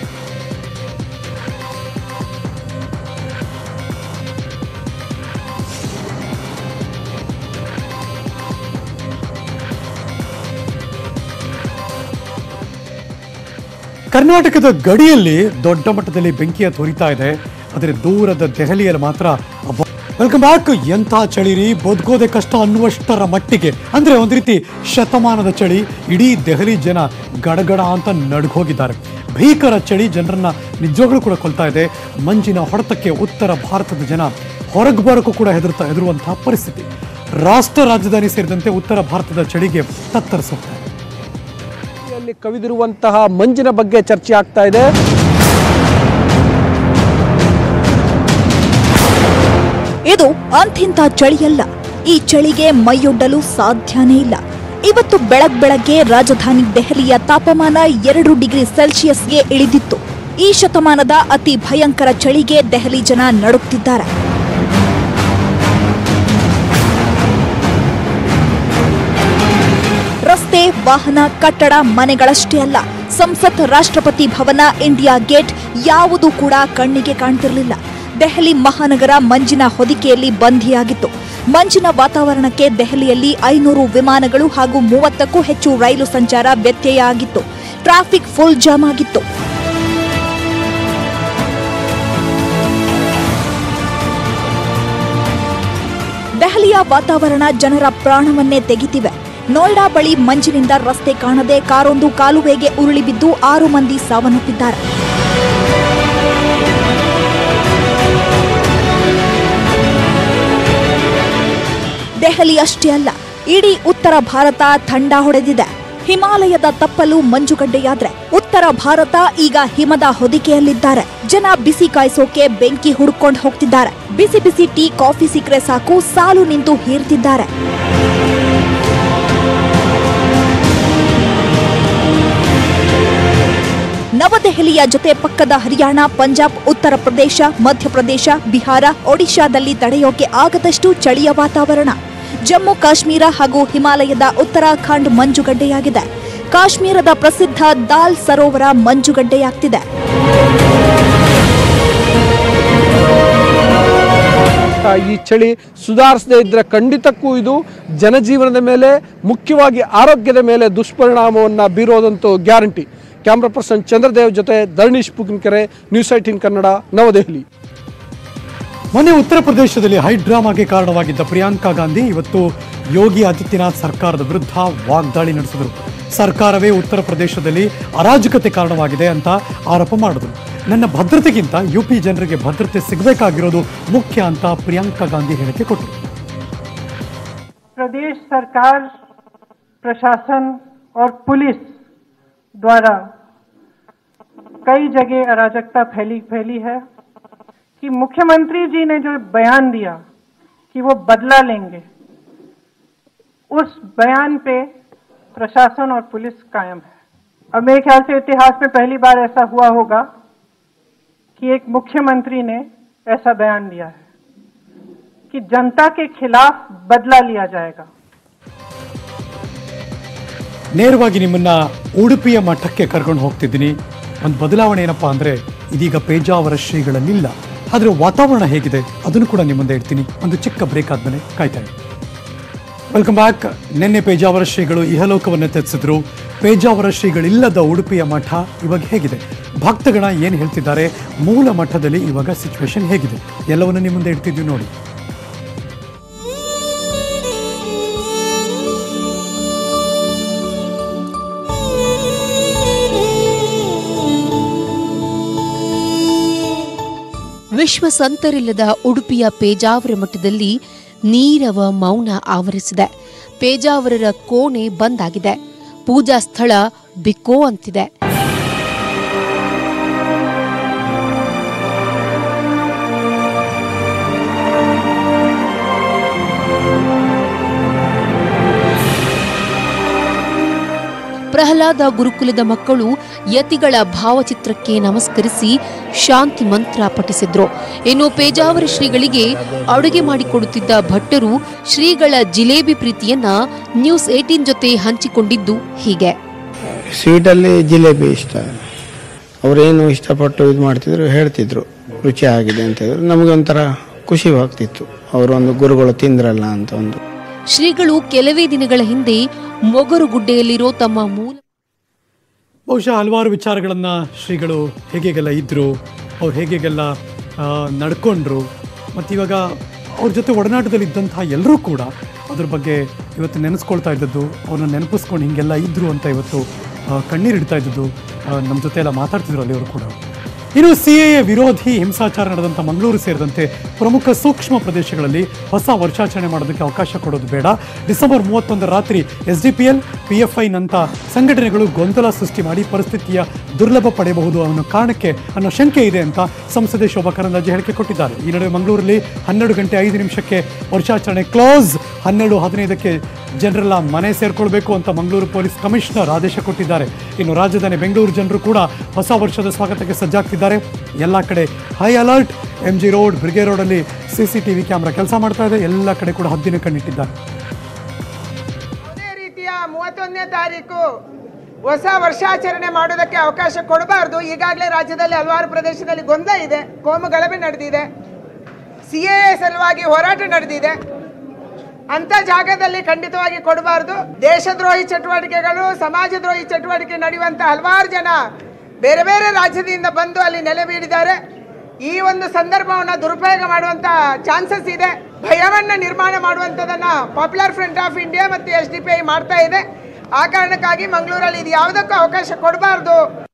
Speaker 1: ಕರ್ನಾಟಕದ ಗಡಿಯಲ್ಲಿ ದೊಡ್ಡ ಮಟ್ಟದಲ್ಲಿ ಬೆಂಕಿಯ ತೊರಿತಾ ಇದೆ ಆದರೆ ದೂರದ ದೆಹಲಿಯಲ್ಲಿ ಮಾತ್ರ ವೆಲ್ಕಮ್ ಬ್ಯಾಕ್ ಎಂಥ ಚಳಿ ರೀ ಬದುಕೋದೆ ಕಷ್ಟ ಅನ್ನುವಷ್ಟರ ಮಟ್ಟಿಗೆ ಅಂದ್ರೆ ಒಂದು ರೀತಿ ಶತಮಾನದ ಚಳಿ ಇಡೀ ದೆಹಲಿ ಜನ ಗಡಗಡ ಅಂತ ನಡ್ಗೋಗಿದ್ದಾರೆ ಭೀಕರ ಚಳಿ ಜನರನ್ನ ನಿಜವಾಗ್ಲೂ ಕೂಡ ಕೊಲ್ತಾ ಇದೆ ಮಂಜಿನ ಹೊಡೆತಕ್ಕೆ ಉತ್ತರ ಭಾರತದ ಜನ ಹೊರಗೆ ಬರೋಕ್ಕೂ ಕೂಡ ಹೆದರ್ತಾ ಹೆದರುವಂತಹ ಪರಿಸ್ಥಿತಿ ರಾಷ್ಟ್ರ ರಾಜಧಾನಿ ಸೇರಿದಂತೆ ಉತ್ತರ ಭಾರತದ ಚಳಿಗೆ ತತ್ತರಿಸುತ್ತೆ
Speaker 6: ಅಲ್ಲಿ ಕವಿದಿರುವಂತಹ ಮಂಜಿನ ಬಗ್ಗೆ ಚರ್ಚೆ ಆಗ್ತಾ ಇದೆ
Speaker 10: ಇದು ಅಂಥಿಂಥ ಚಳಿಯಲ್ಲ ಈ ಚಳಿಗೆ ಮೈಯೊಡ್ಡಲು ಸಾಧ್ಯನೇ ಇಲ್ಲ ಇವತ್ತು ಬೆಳಗ್ ಬೆಳಗ್ಗೆ ರಾಜಧಾನಿ ದೆಹಲಿಯ ತಾಪಮಾನ ಎರಡು ಡಿಗ್ರಿ ಸೆಲ್ಸಿಯಸ್ಗೆ ಇಳಿದಿತ್ತು ಈ ಶತಮಾನದ ಅತಿ ಭಯಂಕರ ಚಳಿಗೆ ದೆಹಲಿ ಜನ ನಡುಕ್ತಿದ್ದಾರೆ ರಸ್ತೆ ವಾಹನ ಕಟ್ಟಡ ಮನೆಗಳಷ್ಟೇ ಅಲ್ಲ ಸಂಸತ್ ರಾಷ್ಟ್ರಪತಿ ಭವನ ಇಂಡಿಯಾ ಗೇಟ್ ಯಾವುದೂ ಕೂಡ ಕಣ್ಣಿಗೆ ಕಾಣ್ತಿರಲಿಲ್ಲ ದೆಹಲಿ ಮಹಾನಗರ ಮಂಜಿನ ಹೊದಿಕೆಯಲ್ಲಿ ಬಂಧಿಯಾಗಿತ್ತು ಮಂಜಿನ ವಾತಾವರಣಕ್ಕೆ ದೆಹಲಿಯಲ್ಲಿ ಐನೂರು ವಿಮಾನಗಳು ಹಾಗೂ ಮೂವತ್ತಕ್ಕೂ ಹೆಚ್ಚು ರೈಲು ಸಂಚಾರ ವ್ಯತ್ಯಯ ಆಗಿತ್ತು ಟ್ರಾಫಿಕ್ ಫುಲ್ ಜಾಮ್ ಆಗಿತ್ತು ದೆಹಲಿಯ ವಾತಾವರಣ ಜನರ ಪ್ರಾಣವನ್ನೇ ತೆಗಿತಿವೆ ನೋಯ್ಡಾ ಬಳಿ ಮಂಜಿನಿಂದ ರಸ್ತೆ ಕಾಣದೆ ಕಾರೊಂದು ಕಾಲುವೆಗೆ ಉರುಳಿ ಬಿದ್ದು ಆರು ಮಂದಿ ಸಾವನ್ನಪ್ಪಿದ್ದಾರೆ ದೆಹಲಿ ಅಷ್ಟೇ ಅಲ್ಲ ಇಡೀ ಉತ್ತರ ಭಾರತ ಥಂಡ ಹೊಡೆದಿದೆ ಹಿಮಾಲಯದ ತಪ್ಪಲು ಮಂಜುಗಡ್ಡೆಯಾದ್ರೆ ಉತ್ತರ ಭಾರತ ಈಗ ಹಿಮದ ಹೊದಿಕೆಯಲ್ಲಿದ್ದಾರೆ ಜನ ಬಿಸಿ ಕಾಯಿಸೋಕೆ ಬೆಂಕಿ ಹುಡ್ಕೊಂಡು ಹೋಗ್ತಿದ್ದಾರೆ ಬಿಸಿ ಬಿಸಿ ಟೀ ಕಾಫಿ ಸಿಕ್ಕರೆ ಸಾಕು ಸಾಲು ನಿಂತು ಹೀರ್ತಿದ್ದಾರೆ ನವದೆಹಲಿಯ ಜೊತೆ ಪಕ್ಕದ ಹರಿಯಾಣ ಪಂಜಾಬ್ ಉತ್ತರ ಪ್ರದೇಶ ಮಧ್ಯಪ್ರದೇಶ ಬಿಹಾರ ಒಡಿಶಾದಲ್ಲಿ ತಡೆಯೋಕೆ ಆಗದಷ್ಟು ಚಳಿಯ ವಾತಾವರಣ ಜಮ್ಮು ಕಾಶ್ಮೀರ ಹಾಗೂ ಹಿಮಾಲಯದ ಉತ್ತರಾಖಂಡ್ ಮಂಜುಗಡ್ಡೆಯಾಗಿದೆ ಕಾಶ್ಮೀರದ ಪ್ರಸಿದ್ಧ ದಾಲ್ ಸರೋವರ ಮಂಜುಗಡ್ಡೆಯಾಗ್ತಿದೆ
Speaker 13: ಆ, ಈ ಚಳಿ ಸುಧಾರಿಸದೇ ಇದ್ದರೆ ಖಂಡಿತಕ್ಕೂ ಇದು ಜನಜೀವನದ ಮೇಲೆ ಮುಖ್ಯವಾಗಿ ಆರೋಗ್ಯದ ಮೇಲೆ ದುಷ್ಪರಿಣಾಮವನ್ನು ಬೀರೋದಂತೂ ಗ್ಯಾರಂಟಿ ಕ್ಯಾಮ್ರಾ ಪರ್ಸನ್ ಚಂದ್ರದೇವ್ ಜೊತೆ ಧರಣೀಶ್ ಪುಗಿನ್ಕೆರೆ ನ್ಯೂಸ್ ಏಟೀನ್ ಕನ್ನಡ ನವದೆಹಲಿ
Speaker 1: ಮೊನ್ನೆ ಉತ್ತರ ಪ್ರದೇಶದಲ್ಲಿ ಹೈಡ್ರಾಮಾಗೆ ಕಾರಣವಾಗಿದ್ದ ಪ್ರಿಯಾಂಕಾ ಗಾಂಧಿ ಇವತ್ತು ಯೋಗಿ ಆದಿತ್ಯನಾಥ್ ಸರ್ಕಾರದ ವಿರುದ್ಧ ವಾಗ್ದಾಳಿ ನಡೆಸಿದರು ಸರ್ಕಾರವೇ ಉತ್ತರ ಪ್ರದೇಶದಲ್ಲಿ ಅರಾಜಕತೆ ಕಾರಣವಾಗಿದೆ ಅಂತ ಆರೋಪ ಮಾಡಿದ್ರು ನನ್ನ ಭದ್ರತೆಗಿಂತ ಯುಪಿ ಜನರಿಗೆ ಭದ್ರತೆ ಸಿಗಬೇಕಾಗಿರೋದು ಮುಖ್ಯ ಅಂತ ಪ್ರಿಯಾಂಕಾ ಗಾಂಧಿ ಹೇಳಿಕೆ ಕೊಟ್ಟರು
Speaker 14: प्रदेश सरकार प्रशासन और पुलिस द्वारा कई जगह अराजकता फैली फैली है कि मुख्यमंत्री जी ने जो बयान दिया कि वो बदला लेंगे उस बयान पे प्रशासन और पुलिस कायम है और मेरे ख्याल से इतिहास में पहली बार ऐसा हुआ होगा कि एक मुख्यमंत्री ने ऐसा बयान दिया है कि जनता के खिलाफ बदला लिया जाएगा
Speaker 1: ನೇರವಾಗಿ ನಿಮ್ಮನ್ನ ಉಡುಪಿಯ ಮಠಕ್ಕೆ ಕರ್ಕೊಂಡು ಹೋಗ್ತಿದ್ದೀನಿ ಒಂದು ಬದಲಾವಣೆ ಏನಪ್ಪಾ ಅಂದ್ರೆ ಇದೀಗ ಪೇಜಾವರ ಶ್ರೀಗಳಲ್ಲಿಲ್ಲ ಆದರೆ ವಾತಾವರಣ ಹೇಗಿದೆ ಅದನ್ನು ಕೂಡ ನಿಮ್ಮ ಮುಂದೆ ಇಡ್ತೀನಿ ಒಂದು ಚಿಕ್ಕ ಬ್ರೇಕ್ ಆದ್ಮೇಲೆ ಕಾಯ್ತಾ ಇರಿ ವೆಲ್ಕಮ್ ಬ್ಯಾಕ್ ನಿನ್ನೆ ಪೇಜಾವರ ಶ್ರೀಗಳು ಇಹಲೋಕವನ್ನು ತೆಗೆಸಿದ್ರು ಪೇಜಾವರ ಶ್ರೀಗಳಿಲ್ಲದ ಉಡುಪಿಯ ಮಠ ಇವಾಗ ಹೇಗಿದೆ ಭಕ್ತಗಣ ಏನು ಹೇಳ್ತಿದ್ದಾರೆ ಮೂಲ ಮಠದಲ್ಲಿ ಇವಾಗ ಸಿಚುವೇಶನ್ ಹೇಗಿದೆ ಎಲ್ಲವನ್ನು ನಿಮ್ಮ ಮುಂದೆ ಇಡ್ತಿದ್ವಿ ನೋಡಿ
Speaker 15: ವಿಶ್ವ ಸಂತರಿಲ್ಲದ ಉಡುಪಿಯ ಪೇಜಾವರ ಮಠದಲ್ಲಿ ನೀರವ ಮೌನ ಆವರಿಸಿದೆ ಪೇಜಾವರರ ಕೋಣೆ ಬಂದಾಗಿದೆ ಪೂಜಾ ಸ್ಥಳ ಬಿಕ್ಕೋ ಅಂತಿದೆ ಪ್ರಹ್ಲಾದ ಗುರುಕುಲದ ಮಕ್ಕಳು ಯತಿಗಳ ಭಾವಚಿತ್ರಕ್ಕೆ ನಮಸ್ಕರಿಸಿ ಶಾಂತಿ ಮಂತ್ರ ಪಠಿಸಿದ್ರು ಇನ್ನು ಪೇಜಾವರ ಶ್ರೀಗಳಿಗೆ ಅಡುಗೆ ಮಾಡಿಕೊಡುತ್ತಿದ್ದ ಭಟ್ಟರು ಶ್ರೀಗಳ ಜಿಲೇಬಿ ಪ್ರೀತಿಯನ್ನ ನ್ಯೂಸ್ ಏಟೀನ್ ಜೊತೆ ಹಂಚಿಕೊಂಡಿದ್ದು ಹೀಗೆ
Speaker 16: ಸ್ವೀಟಲ್ಲಿ ಜಿಲೇಬಿ ಇಷ್ಟ ಅವರೇನು ಇಷ್ಟಪಟ್ಟು ಇದು ಮಾಡ್ತಿದ್ರು ಹೇಳ್ತಿದ್ರು ರುಚಿ ಆಗಿದೆ ಅಂತ ಹೇಳಿದ್ರು ನಮಗೆ ಒಂಥರ ಖುಷಿ ಆಗ್ತಿತ್ತು ಅವರೊಂದು ಗುರುಗಳು ತಿಂದ್ರಲ್ಲ ಅಂತ ಒಂದು
Speaker 15: ಶ್ರೀಗಳು ಕೆಲವೇ ದಿನಗಳ ಹಿಂದೆ ಮೊಗರುಗುಡ್ಡೆಯಲ್ಲಿರೋ ತಮ್ಮ ಮೂಲ
Speaker 1: ಬಹುಶಃ ಹಲವಾರು ವಿಚಾರಗಳನ್ನು ಶ್ರೀಗಳು ಹೇಗೆಗೆಲ್ಲ ಇದ್ದರು ಅವ್ರು ಹೇಗೆಗೆಲ್ಲ ಆ, ನಡ್ಕೊಂಡ್ರು ಮತ್ತು ಇವಾಗ ಅವ್ರ ಜೊತೆ ಒಡನಾಟದಲ್ಲಿ ಇದ್ದಂತಹ ಎಲ್ಲರೂ ಕೂಡ ಅದ್ರ ಬಗ್ಗೆ ಇವತ್ತು ನೆನೆಸ್ಕೊಳ್ತಾ ಇದ್ದದ್ದು ಅವ್ರನ್ನ ನೆನಪಿಸ್ಕೊಂಡು ಹಿಂಗೆಲ್ಲ ಇದ್ರು ಅಂತ ಇವತ್ತು ಆ, ಕಣ್ಣೀರಿಡ್ತಾ ಇದ್ದದ್ದು ನಮ್ಮ ಜೊತೆ ಎಲ್ಲ ಮಾತಾಡ್ತಿದ್ರು ಅಲ್ಲಿ ಅವರು ಕೂಡ ಇನ್ನು ಸಿಎಎ ವಿರೋಧಿ ಹಿಂಸಾಚಾರ ನಡೆದಂಥ ಮಂಗಳೂರು ಸೇರಿದಂತೆ ಪ್ರಮುಖ ಸೂಕ್ಷ್ಮ ಪ್ರದೇಶಗಳಲ್ಲಿ ಹೊಸ ವರ್ಷಾಚರಣೆ ಮಾಡೋದಕ್ಕೆ ಅವಕಾಶ ಕೊಡೋದು ಬೇಡ ಡಿಸೆಂಬರ್ ಮೂವತ್ತೊಂದರ ರಾತ್ರಿ S D P L P F ಐನಂಥ ಸಂಘಟನೆಗಳು ಗೊಂದಲ ಸೃಷ್ಟಿ ಮಾಡಿ ಪರಿಸ್ಥಿತಿಯ ದುರ್ಲಭ ಪಡೆಯಬಹುದು ಅನ್ನೋ ಕಾರಣಕ್ಕೆ ಅನ್ನೋ ಶಂಕೆ ಇದೆ ಅಂತ ಸಂಸದೆ ಶೋಭಾ ಕರಂದ್ಲಾಜೆ ಹೇಳಿಕೆ ಕೊಟ್ಟಿದ್ದಾರೆ ಈ ನಡುವೆ ಮಂಗಳೂರಲ್ಲಿ ಹನ್ನೆರಡು ಗಂಟೆ ಐದು ನಿಮಿಷಕ್ಕೆ ವರ್ಷಾಚರಣೆ ಕ್ಲೋಸ್ ಹನ್ನೆರಡು ಹದಿನೈದಕ್ಕೆ ಜನರೆಲ್ಲ ಮನೆ ಸೇರ್ಕೊಳ್ಬೇಕು ಅಂತ ಮಂಗಳೂರು ಪೊಲೀಸ್ ಕಮಿಷನರ್ ಆದೇಶ ಕೊಟ್ಟಿದ್ದಾರೆ ಇನ್ನು ರಾಜಧಾನಿ ಬೆಂಗಳೂರು ಜನರು ಕೂಡ ಹೊಸ ವರ್ಷದ ಸ್ವಾಗತಕ್ಕೆ ಸಜ್ಜಾಗ್ತಿದ್ದಾರೆ ಎಲ್ಲ ಕಡೆ high alert M G road brigade ರೋಡಲ್ಲಿ C C T V camera ಕೆಲಸ ಮಾಡ್ತಾ ಇದೆ ಎಲ್ಲ ಕಡೆ ಕೂಡ ಹದ್ದಿನ ಕಣ್ಣಿಟ್ಟಿದ್ದಾರೆ
Speaker 11: ಯಾವುದೇ ರೀತಿಯ ಮೂವತ್ತೊಂದನೇ ತಾರೀಕು ಹೊಸ ವರ್ಷಾಚರಣೆ ಮಾಡೋದಕ್ಕೆ ಅವಕಾಶ ಕೊಡಬಾರ್ದು ಈಗಾಗಲೇ ರಾಜ್ಯದಲ್ಲಿ ಹಲವಾರು ಪ್ರದೇಶದಲ್ಲಿ ಗೊಂದಲ ಇದೆ ಕೋಮು ಗಲಭೆ ನಡೆದಿದೆ ಸಿ ಎ ಸಲುವಾಗಿ ಹೋರಾಟ ನಡೆದಿದೆ ಅಂತ ಜಾಗದಲ್ಲಿ ಖಂಡಿತವಾಗಿ ಕೊಡಬಾರ್ದು ದೇಶದ್ರೋಹಿ ಚಟುವಟಿಕೆಗಳು ಸಮಾಜದ್ರೋಹಿ ಚಟುವಟಿಕೆ ನಡೆಯುವಂತ ಹಲವಾರು ಜನ ಬೇರೆ ಬೇರೆ ರಾಜ್ಯದಿಂದ ಬಂದು ಅಲ್ಲಿ ನೆಲೆ ಬೀಳಿದ್ದಾರೆ ಈ ಒಂದು ಸಂದರ್ಭವನ್ನ ದುರುಪಯೋಗ ಮಾಡುವಂತ ಚಾನ್ಸಸ್ ಇದೆ ಭಯವನ್ನ ನಿರ್ಮಾಣ ಮಾಡುವಂತದನ್ನ ಪಾಪ್ಯುಲರ್ ಫ್ರಂಟ್ ಆಫ್ ಇಂಡಿಯಾ ಮತ್ತು ಎಸ್ ಡಿ ಪಿ ಐ ಮಾಡ್ತಾ ಇದೆ ಆ ಕಾರಣಕ್ಕಾಗಿ ಮಂಗಳೂರಲ್ಲಿ ಇದು ಯಾವುದಕ್ಕೂ ಅವಕಾಶ ಕೊಡಬಾರ್ದು